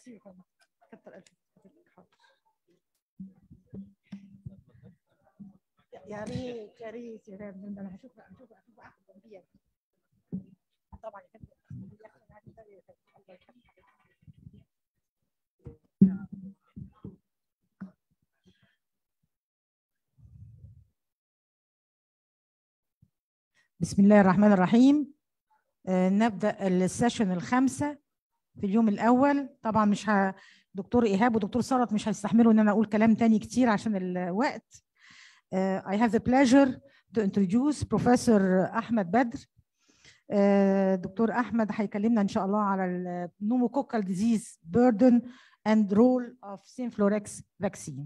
ميرسي كتر الف يا ريت يا ريت يا ريت انا هشوف هشوف هشوف اخد جنبيا طبعا يا فندم الله يخليك بسم الله الرحمن الرحيم آه، نبدا السيشن الخامسه في اليوم الاول طبعا مش ه... دكتور ايهاب ودكتور ثروت مش هيستحملوا ان انا اقول كلام تاني كتير عشان الوقت آه، I have the pleasure to introduce Professor احمد بدر آه، دكتور احمد هيكلمنا ان شاء الله على النوموكوكال ديزيز burden and role of Synflorex vaccine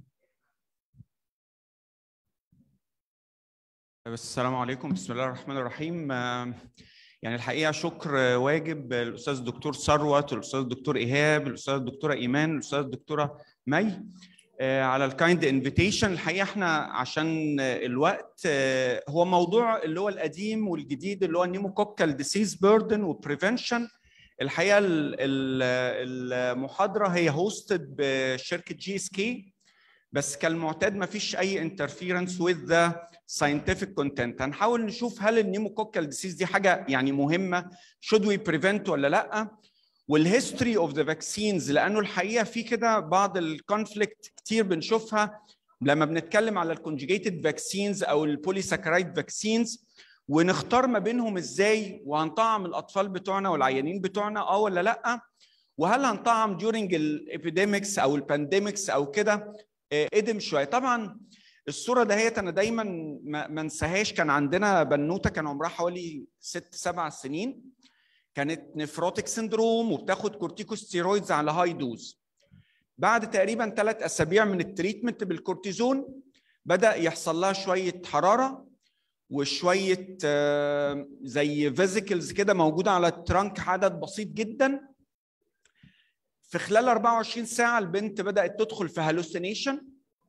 بس السلام عليكم بسم الله الرحمن الرحيم آه، يعني الحقيقه شكر واجب الاستاذ الدكتور ثروت الاستاذ الدكتور ايهاب الاستاذ الدكتوره ايمان الاستاذ الدكتوره مي آه، على الكايند انفيتيشن الحقيقه احنا عشان الوقت آه، هو موضوع اللي هو القديم والجديد اللي هو النيموكوكال ديسيز بيردن وبريفنشن الحقيقه ال- ال- المحاضره هي هوستد بشركه جي اس كي بس كالمعتاد ما فيش اي انترفيرنس وذ ذا scientific content هنحاول نشوف هل النيموكوكال ديسيز دي حاجه يعني مهمه should we prevent ولا لا والهيستوري اوف ذا vaccines لانه الحقيقه في كده بعض الكونفليكت كتير بنشوفها لما بنتكلم على الكونجيجيتد فاكسينز او البوليساكرايد فاكسينز ونختار ما بينهم ازاي وهنطعم الاطفال بتوعنا والعيانين بتوعنا اه ولا لا وهل هنطعم during الابيديميكس او البانديميكس او كده آه، قدم شويه طبعا الصوره دهيت انا دايما ما ما انساهاش كان عندنا بنوته كان عمرها حوالي ست سبع سنين كانت نفروتيك سندروم وبتاخد كورتيكوستيرويدز على هاي دوز بعد تقريبا ثلاث اسابيع من التريتمنت بالكورتيزون بدا يحصل لها شويه حراره وشويه آه، زي فيزيكلز كده موجوده على الترانك عدد بسيط جدا في خلال 24 ساعه البنت بدات تدخل في هالوسينيشن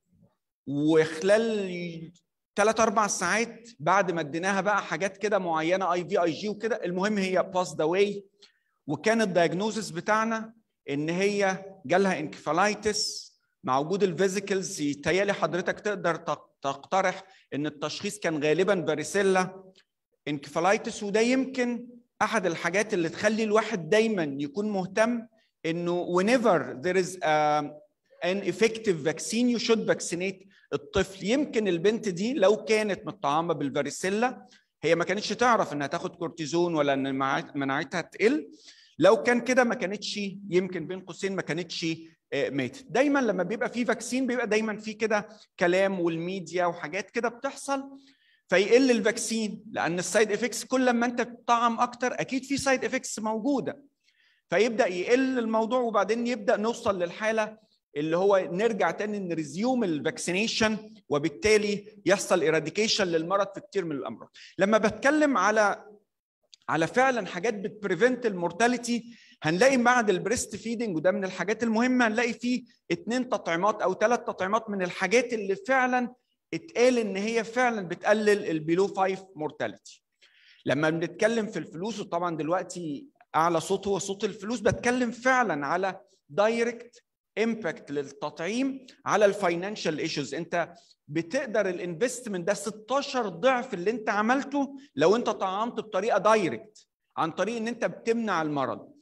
وخلال ثلاث اربع ساعات بعد ما اديناها بقى حاجات كده معينه اي في اي جي وكده المهم هي باس ذا واي وكان الدايجنوزس بتاعنا ان هي جالها انكفالايتس مع وجود الفيزيكلز يتهيألي حضرتك تقدر تق- تقترح ان التشخيص كان غالبا فاريسيلا انكفالايتس وده يمكن احد الحاجات اللي تخلي الواحد دايما يكون مهتم انه whenever there is a, an effective vaccine you should vaccinate الطفل يمكن البنت دي لو كانت متطعمه بالفاريسيلا هي ما كانتش تعرف انها تاخد كورتيزون ولا ان معا- مناعتها تقل لو كان كده ما كانتش يمكن بين قوسين ما كانتش آه، ماتت دايما لما بيبقى في فاكسين بيبقى دايما في كده كلام والميديا وحاجات كده بتحصل فيقل الفاكسين لان السايد افكتس كل ما انت بتطعم اكتر اكيد في سايد افكتس موجوده فيبدا يقل الموضوع وبعدين يبدا نوصل للحاله اللي هو نرجع تاني نريزيوم الفاكسينيشن وبالتالي يحصل ايراديكيشن للمرض في كتير من الامراض لما بتكلم على على فعلا حاجات بتبريفنت المورتاليتي هنلاقي بعد البريست فيدنج وده من الحاجات المهمه هنلاقي فيه اتنين تطعيمات او ثلاث تطعيمات من الحاجات اللي فعلا اتقال ان هي فعلا بتقلل البيلو 5 مورتاليتي لما بنتكلم في الفلوس وطبعا دلوقتي اعلى صوت هو صوت الفلوس بتكلم فعلا على دايركت امباكت للتطعيم على الفاينانشال ايشوز انت بتقدر الانفستمنت ده 16 ضعف اللي انت عملته لو انت طعمت بطريقه دايركت عن طريق ان انت بتمنع المرض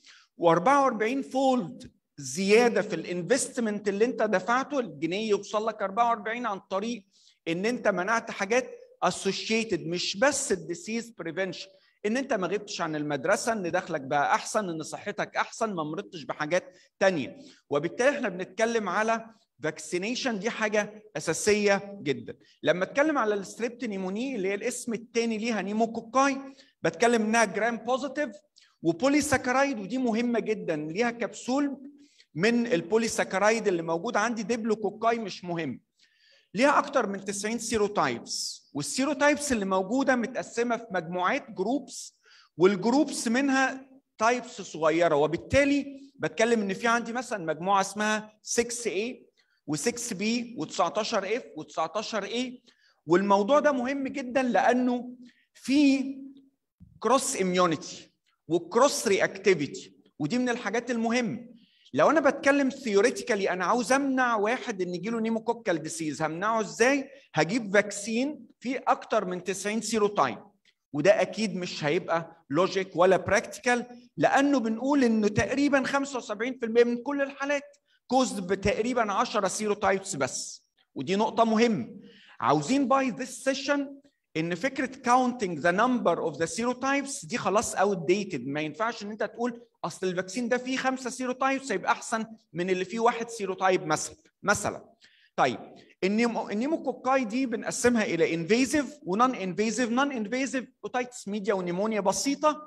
و44 فولد زياده في الانفستمنت اللي انت دفعته الجنيه يوصل لك 44 عن طريق ان انت منعت حاجات اسوشيتد مش بس الديسيز بريفنشن ان انت ما غبتش عن المدرسه ان دخلك بقى احسن ان صحتك احسن ما مرضتش بحاجات تانية وبالتالي احنا بنتكلم على فاكسينيشن دي حاجه اساسيه جدا لما اتكلم على الستريبت نيموني اللي هي الاسم الثاني ليها نيموكوكاي بتكلم انها جرام بوزيتيف وبوليساكرايد ودي مهمه جدا ليها كبسول من البوليساكرايد اللي موجود عندي ديبلوكوكاي مش مهم ليها اكتر من 90 سيروتايبس والسيروتايبس اللي موجوده متقسمه في مجموعات جروبس والجروبس منها تايبس صغيره وبالتالي بتكلم ان في عندي مثلا مجموعه اسمها 6A و6B و19F و19A والموضوع ده مهم جدا لانه في كروس اميونيتي وكروس رياكتيفيتي ودي من الحاجات المهمه لو انا بتكلم ثيوريتيكالي انا عاوز امنع واحد ان يجيله نيموكوكال ديسيز همنعه ازاي هجيب فاكسين فيه اكتر من 90 سيروتايب وده اكيد مش هيبقى لوجيك ولا براكتيكال لانه بنقول انه تقريبا 75% من كل الحالات كوزد بتقريبا 10 سيروتايبس بس ودي نقطه مهمه عاوزين باي ذس سيشن ان فكره counting the number of the serotypes دي خلاص اوت ديتد ما ينفعش ان انت تقول اصل الفاكسين ده فيه خمسه سيروتايبس هيبقى احسن من اللي فيه واحد سيروتايب مثلا مثلا طيب النيمو النيموكوكاي دي بنقسمها الى انفيزيف ونون انفيزيف نون انفيزيف اوتايتس ميديا ونيمونيا بسيطه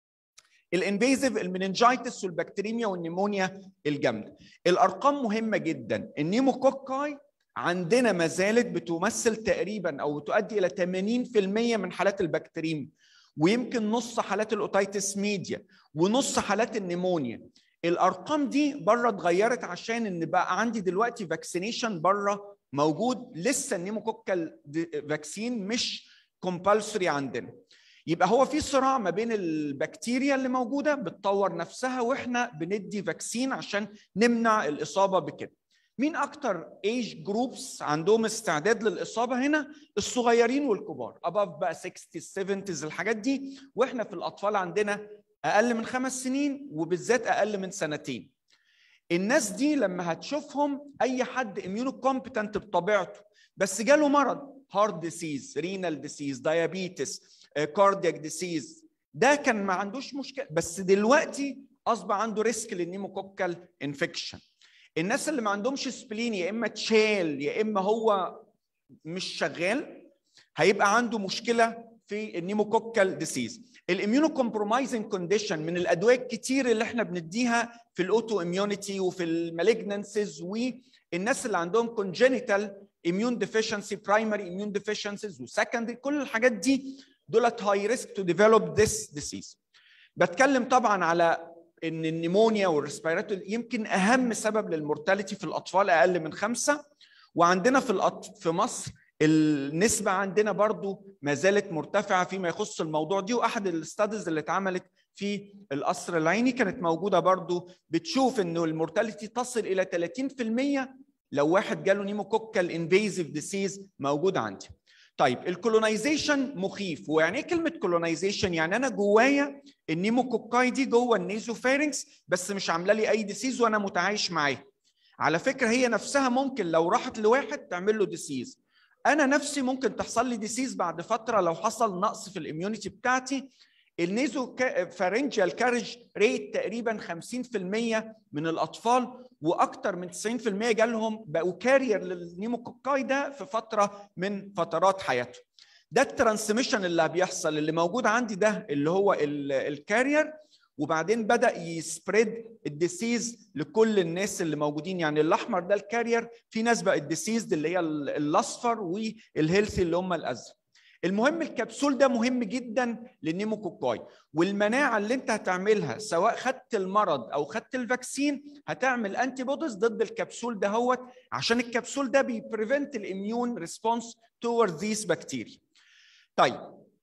الانفيزيف المننجايتس والبكتيريميا والنيمونيا الجامده الارقام مهمه جدا النيموكوكاي عندنا ما زالت بتمثل تقريبا او تؤدي الى 80% من حالات البكتيريم ويمكن نص حالات الاوتايتس ميديا ونص حالات النيمونيا الارقام دي بره اتغيرت عشان ان بقى عندي دلوقتي فاكسينيشن بره موجود لسه النيموكوكال فاكسين مش كومبالسوري عندنا يبقى هو في صراع ما بين البكتيريا اللي موجوده بتطور نفسها واحنا بندي فاكسين عشان نمنع الاصابه بكده مين اكتر ايج جروبس عندهم استعداد للاصابه هنا الصغيرين والكبار اباف بقى 60 70 الحاجات دي واحنا في الاطفال عندنا اقل من خمس سنين وبالذات اقل من سنتين الناس دي لما هتشوفهم اي حد اميونو كومبتنت بطبيعته بس جاله مرض هارت ديسيز رينال ديسيز دايابيتس كاردياك ديسيز ده كان ما عندوش مشكله بس دلوقتي اصبح عنده ريسك للنيموكوكال انفكشن الناس اللي ما عندهمش سبلين يا اما تشال يا اما هو مش شغال هيبقى عنده مشكله في النيموكوكال ديسيز الاميونو كومبرومايزنج كونديشن من الادويه الكتير اللي احنا بنديها في الاوتو اميونيتي وفي المالجنسز والناس اللي عندهم كونجينيتال اميون ديفيشنسي برايمري اميون ديفيشنسيز وسكندري كل الحاجات دي دولت هاي ريسك تو ديفلوب ذس ديسيز بتكلم طبعا على ان النيمونيا والريسبيراتوري يمكن اهم سبب للمورتاليتي في الاطفال اقل من خمسه وعندنا في الأط... في مصر النسبه عندنا برضو ما زالت مرتفعه فيما يخص الموضوع دي واحد الاستاديز اللي اتعملت في القصر العيني كانت موجوده برضو بتشوف انه المورتاليتي تصل الى 30% لو واحد جاله نيموكوكال انفيزيف ديسيز موجود عندي طيب الكولونايزيشن مخيف ويعني ايه كلمه كولونايزيشن يعني انا جوايا النيموكوكاي دي جوه النيزوفارنكس بس مش عامله لي اي ديسيز وانا متعايش معاها على فكره هي نفسها ممكن لو راحت لواحد تعمل له ديسيز انا نفسي ممكن تحصل لي ديسيز بعد فتره لو حصل نقص في الاميونيتي بتاعتي النيزو فارنجيال كارج ريت تقريبا 50% من الاطفال واكثر من 90% جالهم بقوا كارير للنيموكوكاي ده في فتره من فترات حياتهم ده الترانسميشن اللي بيحصل اللي موجود عندي ده اللي هو الكارير وبعدين بدا يسبريد الديسيز لكل الناس اللي موجودين يعني الاحمر ده الكارير في ناس بقت ديسيز اللي هي الاصفر والهيلثي اللي هم الازرق المهم الكبسول ده مهم جدا للنيموكوكاي والمناعه اللي انت هتعملها سواء خدت المرض او خدت الفاكسين هتعمل انتي بوديز ضد الكبسول ده هوت عشان الكبسول ده بيبريفنت الاميون ريسبونس تورد ذيس بكتيريا طيب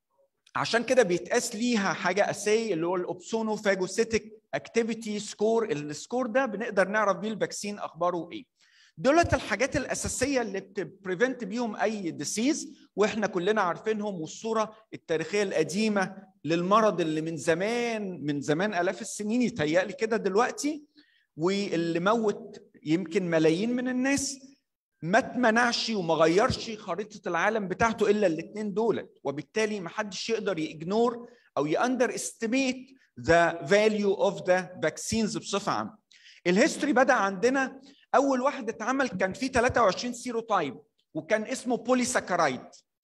عشان كده بيتقاس ليها حاجه اساسيه اللي هو الاوبسونو فاجوسيتك اكتيفيتي سكور السكور ده بنقدر نعرف بيه الفاكسين اخباره ايه دولت الحاجات الاساسيه اللي بتبريفنت بيهم اي ديسيز واحنا كلنا عارفينهم والصوره التاريخيه القديمه للمرض اللي من زمان من زمان الاف السنين يتهيألي كده دلوقتي واللي موت يمكن ملايين من الناس ما اتمنعش وما غيرش خريطه العالم بتاعته الا الاثنين دولت وبالتالي ما حدش يقدر يجنور او ياندر استيميت ذا فاليو اوف ذا فاكسينز بصفه عامه الهيستوري بدا عندنا اول واحد اتعمل كان فيه 23 سيروتايب وكان اسمه بوليساكرايد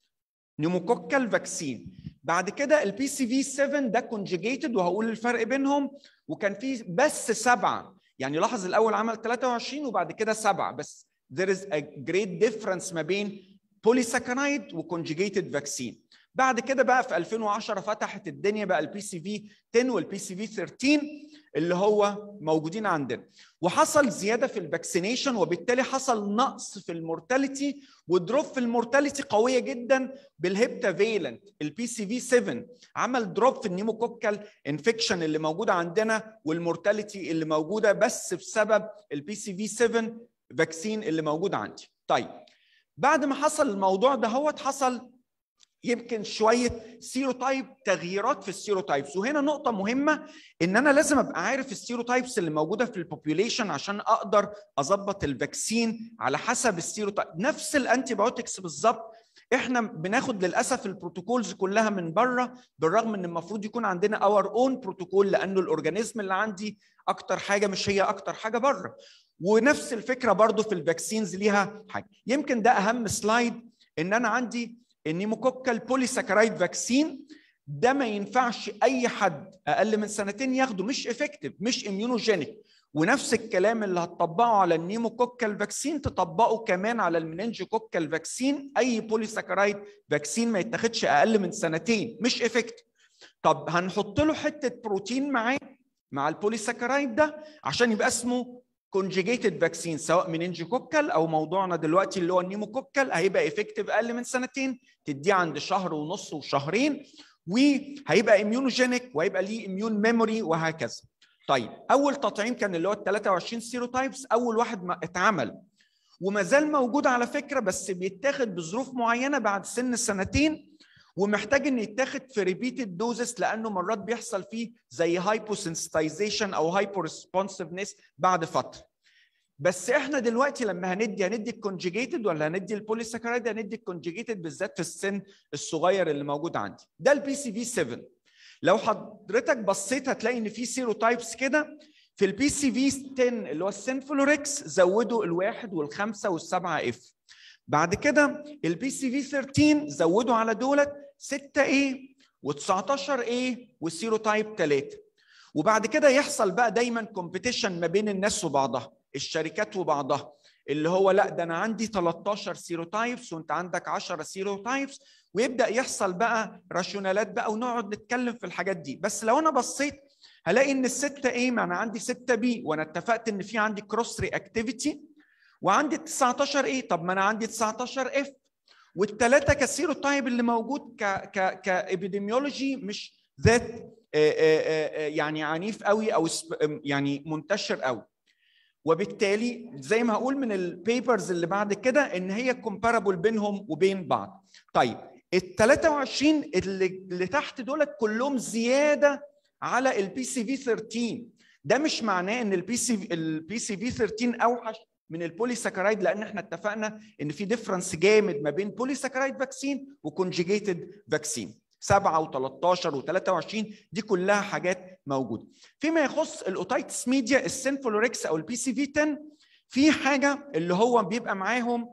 نيموكوكال فاكسين بعد كده البي سي في 7 ده كونجيجيتد وهقول الفرق بينهم وكان فيه بس سبعه يعني لاحظ الاول عمل 23 وبعد كده سبعه بس there is a great difference ما بين بوليساكرايد وكونجيجيتد فاكسين بعد كده بقى في 2010 فتحت الدنيا بقى البي سي في 10 والبي سي في 13 اللي هو موجودين عندنا وحصل زياده في الفاكسينيشن وبالتالي حصل نقص في المورتاليتي ودروب في المورتاليتي قويه جدا بالهيبتا فيلنت البي سي في 7 عمل دروب في النيموكوكال انفكشن اللي موجوده عندنا والمورتاليتي اللي موجوده بس بسبب البي سي في 7 فاكسين اللي موجود عندي طيب بعد ما حصل الموضوع ده هو حصل يمكن شويه سيروتايب تغييرات في السيروتايبس وهنا نقطه مهمه ان انا لازم ابقى عارف السيروتايبس اللي موجوده في البوبيوليشن عشان اقدر اظبط الفاكسين على حسب السيروتايب نفس الانتي بايوتكس بالظبط احنا بناخد للاسف البروتوكولز كلها من بره بالرغم ان المفروض يكون عندنا اور اون بروتوكول لانه الاورجانيزم اللي عندي اكتر حاجه مش هي اكتر حاجه بره ونفس الفكره برضو في الفاكسينز ليها حاجه يمكن ده اهم سلايد ان انا عندي النيموكوكال بوليساكرايد فاكسين ده ما ينفعش اي حد اقل من سنتين ياخده مش افكتيف مش اميونوجينيك ونفس الكلام اللي هتطبقه على النيموكوكال فاكسين تطبقه كمان على المننجوكوكال فاكسين اي بوليساكرايد فاكسين ما يتاخدش اقل من سنتين مش افكتيف طب هنحط له حته بروتين معاه مع البوليساكرايد ده عشان يبقى اسمه كونجيجيتد فاكسين سواء مننجوكوكال او موضوعنا دلوقتي اللي هو النيموكوكال هيبقى افكتيف اقل من سنتين تديه عند شهر ونص وشهرين وهيبقى اميونوجينيك وهيبقى ليه اميون ميموري وهكذا. طيب اول تطعيم كان اللي هو ال 23 سيروتايبس اول واحد ما اتعمل وما زال موجود على فكره بس بيتاخد بظروف معينه بعد سن سنتين ومحتاج ان يتاخد في ريبيتد دوزز لانه مرات بيحصل فيه زي هايبوسنسيتايزيشن او هايبو ريسبونسفنس بعد فتره بس احنا دلوقتي لما هندي هندي الكونجيجيتد ولا هندي البوليساكرايد هندي الكونجيجيتد بالذات في السن الصغير اللي موجود عندي ده البي سي في 7 لو حضرتك بصيت هتلاقي ان في سيروتايبس كده في البي سي في 10 اللي هو السينفلوريكس زودوا الواحد والخمسه والسبعه اف بعد كده البي سي في 13 زودوا على دولت 6 اي و19 اي والسيروتايب 3 وبعد كده يحصل بقى دايما كومبيتيشن ما بين الناس وبعضها الشركات وبعضها اللي هو لا ده انا عندي 13 سيروتايبس وانت عندك 10 سيروتايبس ويبدا يحصل بقى راشونالات بقى ونقعد نتكلم في الحاجات دي بس لو انا بصيت هلاقي ان الستة ايه ما انا عندي 6 بي وانا اتفقت ان في عندي كروس رياكتيفيتي وعندي 19 ايه طب ما انا عندي 19 اف والثلاثه كسيروتايب اللي موجود ك ك كابيديميولوجي مش ذات يعني عنيف قوي او يعني منتشر قوي وبالتالي زي ما هقول من البيبرز اللي بعد كده ان هي كومبارابل بينهم وبين بعض طيب ال 23 اللي, اللي تحت دولت كلهم زياده على البي سي في 13 ده مش معناه ان البي سي البي سي في 13 اوحش من البوليساكرايد لان احنا اتفقنا ان في ديفرنس جامد ما بين بوليساكرايد فاكسين وكونجيجيتد فاكسين 7 و13 و23 دي كلها حاجات موجوده فيما يخص الاوتايتس ميديا السينفولوريكس او البي سي في 10 في حاجه اللي هو بيبقى معاهم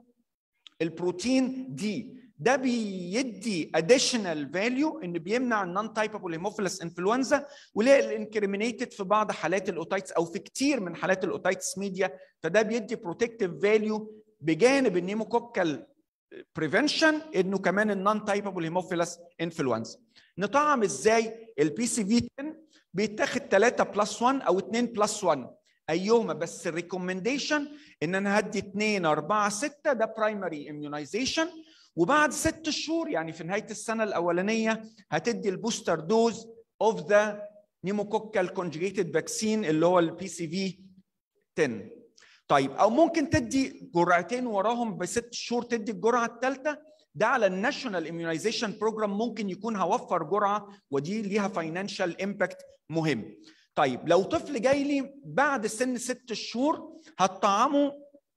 البروتين دي ده بيدي اديشنال فاليو ان بيمنع النون تايبابل هيموفيلس انفلونزا وليه الانكريمينيتد في بعض حالات الاوتايتس او في كتير من حالات الاوتايتس ميديا فده بيدي بروتكتيف فاليو بجانب النيموكوكال بريفنشن انه كمان النون تايبابل هيموفيلس انفلونزا نطعم ازاي البي سي في 10 بيتاخد 3 بلس 1 او 2 بلس 1 ايهما بس الريكومنديشن ان انا هدي 2 4 6 ده برايمري اميونايزيشن وبعد ست شهور يعني في نهايه السنه الاولانيه هتدي البوستر دوز اوف ذا نيموكوكال كونجيجيتد فاكسين اللي هو البي سي في 10 طيب او ممكن تدي جرعتين وراهم بست شهور تدي الجرعه الثالثه ده على الناشونال اميونايزيشن بروجرام ممكن يكون هوفر جرعه ودي ليها فاينانشال امباكت مهم طيب لو طفل جاي لي بعد سن ست شهور هتطعمه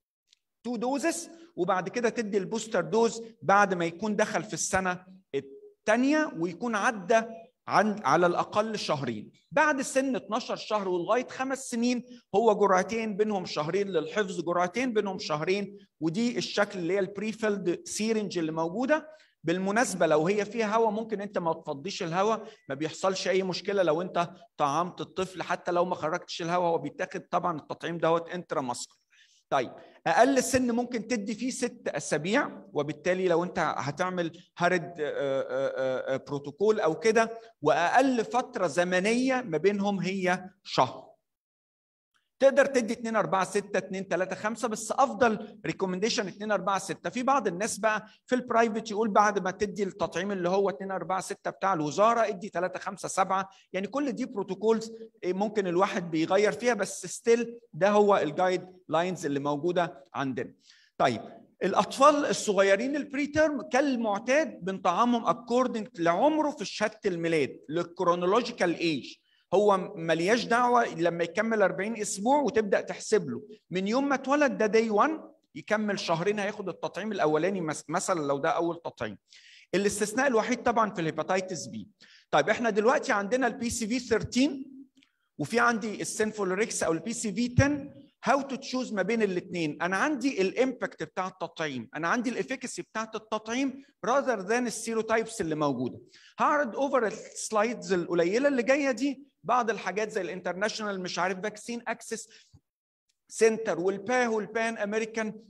تو دوزز وبعد كده تدي البوستر دوز بعد ما يكون دخل في السنه الثانيه ويكون عدى عن على الاقل شهرين بعد سن 12 شهر ولغايه خمس سنين هو جرعتين بينهم شهرين للحفظ جرعتين بينهم شهرين ودي الشكل اللي هي البريفيلد سيرنج اللي موجوده بالمناسبه لو هي فيها هواء ممكن انت ما تفضيش الهواء ما بيحصلش اي مشكله لو انت طعمت الطفل حتى لو ما خرجتش الهواء هو بيتاخد طبعا التطعيم دوت انترا ماسكر طيب اقل سن ممكن تدي فيه ست اسابيع وبالتالي لو انت هتعمل هارد بروتوكول او كده واقل فتره زمنيه ما بينهم هي شهر تقدر تدي 2 4 6 2 3 5 بس افضل ريكومنديشن 2 4 6 في بعض الناس بقى في البرايفت يقول بعد ما تدي التطعيم اللي هو 2 4 6 بتاع الوزاره ادي 3 5 7 يعني كل دي بروتوكولز ممكن الواحد بيغير فيها بس ستيل ده هو الجايد لاينز اللي موجوده عندنا طيب الاطفال الصغيرين البري تيرم كالمعتاد بنطعمهم اكوردنج لعمره في شهاده الميلاد للكرونولوجيكال ايج هو ملياش دعوه لما يكمل 40 اسبوع وتبدا تحسب له من يوم ما اتولد ده داي 1 يكمل شهرين هياخد التطعيم الاولاني مثلا لو ده اول تطعيم الاستثناء الوحيد طبعا في الهيباتيتس بي طيب احنا دلوقتي عندنا البي سي في 13 وفي عندي السينفولوريكس او البي سي في 10 هاو تو تشوز ما بين الاثنين انا عندي الامباكت بتاع التطعيم انا عندي الافيكاسي بتاعت التطعيم راذر ذان السيروتايبس اللي موجوده هعرض اوفر السلايدز القليله اللي جايه دي بعض الحاجات زي الانترناشونال مش عارف فاكسين اكسس سنتر والبا والبان امريكان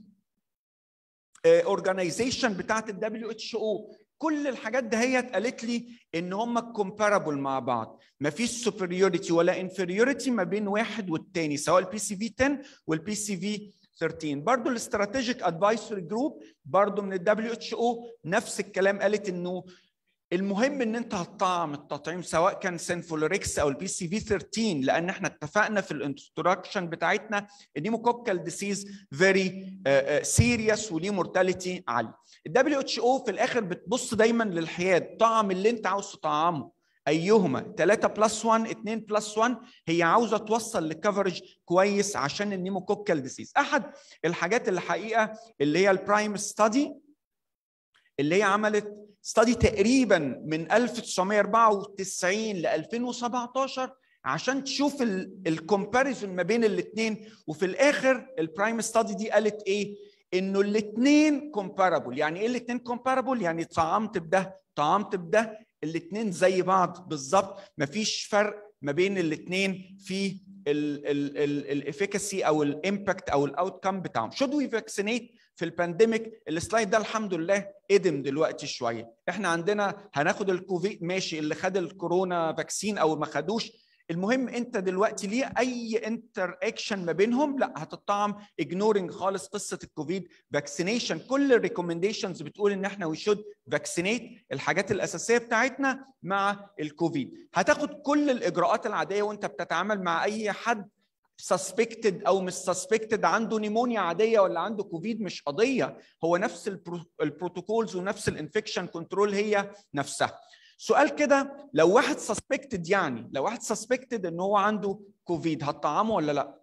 اورجانيزيشن بتاعت الدبليو اتش او كل الحاجات دهيت قالت لي ان هم كومبارابل مع بعض ما فيش سوبريوريتي ولا انفيريوريتي ما بين واحد والتاني سواء البي سي في 10 والبي سي في 13 برضه الاستراتيجيك ادفايسوري جروب برضه من الدبليو اتش او نفس الكلام قالت انه المهم ان انت هتطعم التطعيم سواء كان سينفولوريكس او البي سي في 13 لان احنا اتفقنا في الانستراكشن بتاعتنا النيموكوكال ديسيز فيري سيريس وليه مورتاليتي عالي الدبليو اتش او في الاخر بتبص دايما للحياد طعم اللي انت عاوز تطعمه ايهما 3 بلس 1 2 بلس 1 هي عاوزه توصل لكفرج كويس عشان النيموكوكال ديسيز احد الحاجات اللي حقيقه اللي هي البرايم ستادي اللي هي عملت ستادي تقريبا من 1994 ل 2017 عشان تشوف الكومباريزون ما بين الاثنين وفي الاخر البرايم ستادي دي قالت ايه؟ انه الاثنين كومبارابل يعني ايه الاثنين كومبارابل؟ يعني طعمت بده طعمت بده الاثنين زي بعض بالظبط مفيش فرق ما بين الاثنين في الافيكاسي او الامباكت او الاوت كام بتاعهم شود وي فاكسينيت في البانديميك السلايد ده الحمد لله قدم دلوقتي شويه احنا عندنا هناخد الكوفيد ماشي اللي خد الكورونا فاكسين او ما خدوش المهم انت دلوقتي ليه اي انتر اكشن ما بينهم لا هتطعم اجنورنج خالص قصه الكوفيد فاكسينيشن كل الريكومنديشنز بتقول ان احنا وي شود فاكسينيت الحاجات الاساسيه بتاعتنا مع الكوفيد هتاخد كل الاجراءات العاديه وانت بتتعامل مع اي حد سسبكتد او مش سسبكتد عنده نيمونيا عاديه ولا عنده كوفيد مش قضيه هو نفس البروتوكولز ونفس الانفكشن كنترول هي نفسها سؤال كده لو واحد سسبكتد يعني لو واحد سسبكتد ان هو عنده كوفيد هتطعمه ولا لا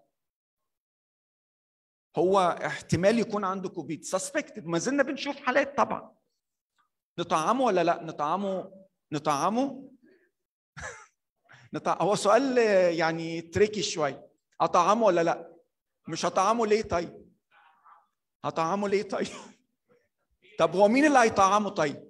هو احتمال يكون عنده كوفيد سسبكتد ما زلنا بنشوف حالات طبعا نطعمه ولا لا نطعمه نطعمه نطع... هو سؤال يعني تريكي شويه اطعمه ولا لا مش هطعمه ليه طيب هطعمه ليه طيب طب هو مين اللي هيطعمه طيب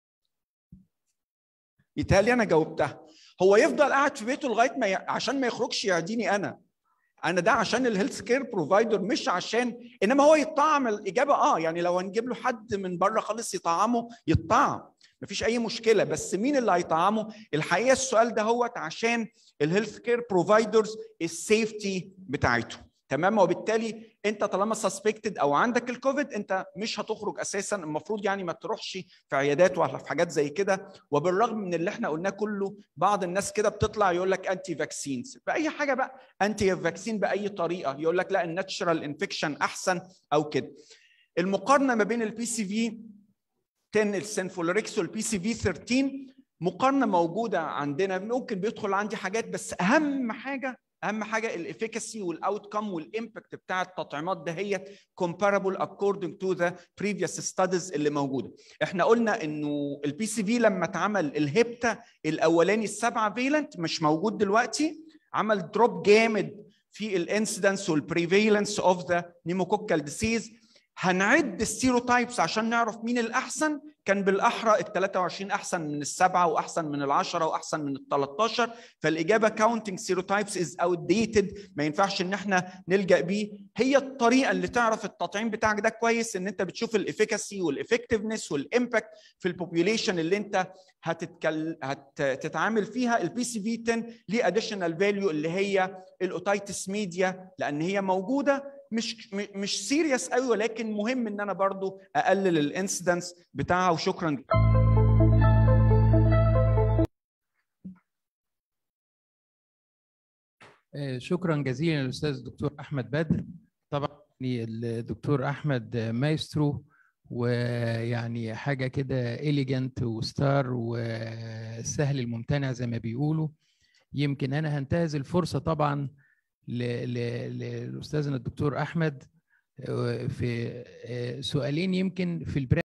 يتهيألي انا جاوبتها هو يفضل قاعد في بيته لغايه ما ي... عشان ما يخرجش يعديني انا انا ده عشان الهيلث كير بروفايدر مش عشان انما هو يطعم الاجابه اه يعني لو هنجيب له حد من بره خالص يطعمه يطعم مفيش اي مشكله بس مين اللي هيطعمه الحقيقه السؤال ده هو عشان الهيلث كير بروفايدرز السيفتي بتاعته تمام وبالتالي انت طالما سسبكتد او عندك الكوفيد انت مش هتخرج اساسا المفروض يعني ما تروحش في عيادات ولا في حاجات زي كده وبالرغم من اللي احنا قلناه كله بعض الناس كده بتطلع يقول لك انتي فاكسينز باي حاجه بقى انتي فاكسين باي طريقه يقول لك لا الناتشرال انفكشن احسن او كده المقارنه ما بين البي سي في 10 السنفولوريكس والبي سي في 13 مقارنه موجوده عندنا ممكن بيدخل عندي حاجات بس اهم حاجه اهم حاجه الافيكاسي والاوت كم والامباكت بتاع التطعيمات دهيت comparable according to the previous studies اللي موجوده احنا قلنا انه البي سي في لما اتعمل الهبتا الاولاني السبعه فيلنت مش موجود دلوقتي عمل دروب جامد في الانسيدنس والبريفالنس اوف ذا نيموكوكال ديسيز هنعد السيروتايبس عشان نعرف مين الاحسن كان بالاحرى ال 23 احسن من السبعه واحسن من العشره واحسن من ال 13 فالاجابه كاونتنج سيروتايبس از اوت ديتد ما ينفعش ان احنا نلجا بيه هي الطريقه اللي تعرف التطعيم بتاعك ده كويس ان انت بتشوف الافيكاسي والافكتفنس والامباكت في البوبيوليشن اللي انت هتتكل... هتتعامل فيها البي سي في 10 ليه اديشنال فاليو اللي هي الاوتايتس ميديا لان هي موجوده مش مش سيريس قوي ولكن مهم ان انا برضو اقلل الانسيدنس بتاعها وشكرا شكرا جزيلا للاستاذ الدكتور احمد بدر طبعا الدكتور احمد مايسترو ويعني حاجه كده اليجنت وستار وسهل الممتنع زي ما بيقولوا يمكن انا هنتهز الفرصه طبعا لاستاذنا الدكتور احمد في سؤالين يمكن في البرا